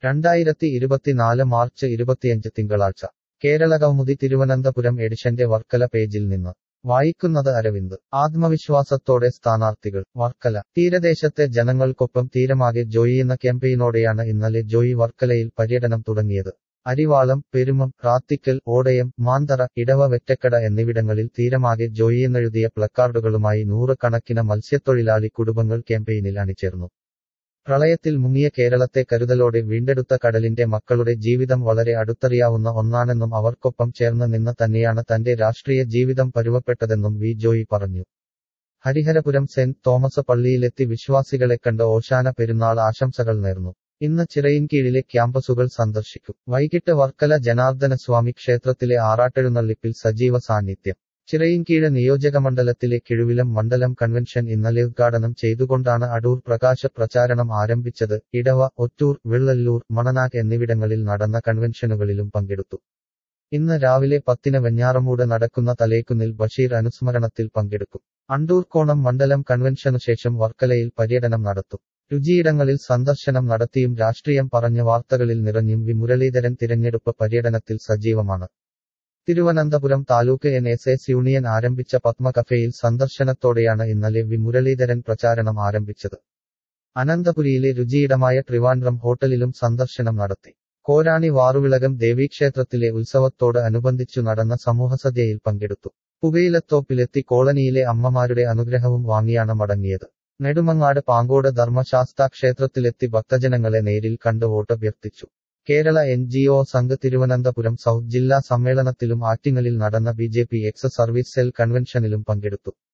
രണ്ടായിരത്തി ഇരുപത്തിനാല് മാർച്ച് ഇരുപത്തിയഞ്ച് തിങ്കളാഴ്ച കേരളകൗമുദി തിരുവനന്തപുരം എഡിഷന്റെ വർക്കല പേജിൽ നിന്ന് വായിക്കുന്നത് അരവിന്ദ് ആത്മവിശ്വാസത്തോടെ സ്ഥാനാർത്ഥികൾ വർക്കല തീരദേശത്തെ ജനങ്ങൾക്കൊപ്പം തീരമാകെ ജോയി എന്ന ക്യാമ്പയിനോടെയാണ് ഇന്നലെ ജോയി വർക്കലയിൽ പര്യടനം തുടങ്ങിയത് അരിവാളം പെരുമം റാത്തിക്കൽ ഓടയം മാന്തറ ഇടവ വെറ്റക്കട എന്നിവിടങ്ങളിൽ തീരമാകെ ജോയി എന്നെഴുതിയ പ്ലക്കാർഡുകളുമായി നൂറുകണക്കിന് മത്സ്യത്തൊഴിലാളി കുടുംബങ്ങൾ ക്യാമ്പയിനിൽ അണിചേർന്നു പ്രളയത്തിൽ മുങ്ങിയ കേരളത്തെ കരുതലോടെ വീണ്ടെടുത്ത കടലിന്റെ മക്കളുടെ ജീവിതം വളരെ അടുത്തറിയാവുന്ന ഒന്നാണെന്നും അവർക്കൊപ്പം ചേർന്ന് നിന്ന് തന്നെയാണ് തന്റെ രാഷ്ട്രീയ ജീവിതം പരുവപ്പെട്ടതെന്നും വി ജോയി പറഞ്ഞു ഹരിഹരപുരം സെന്റ് തോമസ് പള്ളിയിലെത്തി വിശ്വാസികളെ കണ്ട് ഓശാന പെരുന്നാൾ ആശംസകൾ നേർന്നു ഇന്ന് ചിറയിൻകീഴിലെ ക്യാമ്പസുകൾ സന്ദർശിക്കും വൈകിട്ട് വർക്കല ജനാർദ്ദനസ്വാമി ക്ഷേത്രത്തിലെ ആറാട്ടെഴുന്നള്ളിപ്പിൽ സജീവ സാന്നിധ്യം ചിറയിൻകീഴ് നിയോജകമണ്ഡലത്തിലെ കിഴുവിലം മണ്ഡലം കൺവെൻഷൻ ഇന്നലെ ഉദ്ഘാടനം ചെയ്തുകൊണ്ടാണ് അടൂർ പ്രകാശ പ്രചാരണം ആരംഭിച്ചത് ഇടവ ഒറ്റൂർ വെള്ളല്ലൂർ മണനാഗ് എന്നിവിടങ്ങളിൽ നടന്ന കൺവെൻഷനുകളിലും പങ്കെടുത്തു ഇന്ന് രാവിലെ പത്തിന് വെഞ്ഞാറമൂട് നടക്കുന്ന തലേക്കുന്നിൽ ബഷീർ അനുസ്മരണത്തിൽ പങ്കെടുക്കും അണ്ടൂർക്കോണം മണ്ഡലം കൺവെൻഷനുശേഷം വർക്കലയിൽ പര്യടനം നടത്തും രുചിയിടങ്ങളിൽ സന്ദർശനം നടത്തിയും രാഷ്ട്രീയം പറഞ്ഞ വാർത്തകളിൽ നിറഞ്ഞും വി മുരളീധരൻ തിരഞ്ഞെടുപ്പ് പര്യടനത്തിൽ സജീവമാണ് Thiruvananthapuram taluk N S S union ആരംഭിച്ച പത്മ കഫേയിൽ സന്ദർശനത്തോടെയാണ് ഇന്നലെ വി മുരളീധരൻ പ്രചാരണം ആരംഭിച്ചത് അനന്തപുരിയിലെ രുചിയിടമായ ട്രിവാൻഡ്രം ഹോട്ടലിലും സന്ദർശനം നടത്തി കോരാണി വാറുവിളകം ദേവീക്ഷേത്രത്തിലെ ഉത്സവത്തോട് അനുബന്ധിച്ചു നടന്ന സമൂഹസദ്യയിൽ പങ്കെടുത്തു പുകയിലത്തോപ്പിലെത്തി കോളനിയിലെ അമ്മമാരുടെ അനുഗ്രഹവും വാങ്ങിയാണ് മടങ്ങിയത് നെടുമങ്ങാട് പാങ്കോട് ധർമ്മശാസ്ത ക്ഷേത്രത്തിലെത്തി ഭക്തജനങ്ങളെ നേരിൽ കണ്ട് വോട്ടഭ്യർത്ഥിച്ചു Kerala N G O Sangh Thiruvananthapuram south ജില്ലാ സമ്മേളനത്തിലും ആറ്റിങ്ങലിൽ നടന്ന B J P ex service cell കൺവെൻഷനിലും പങ്കെടുത്തു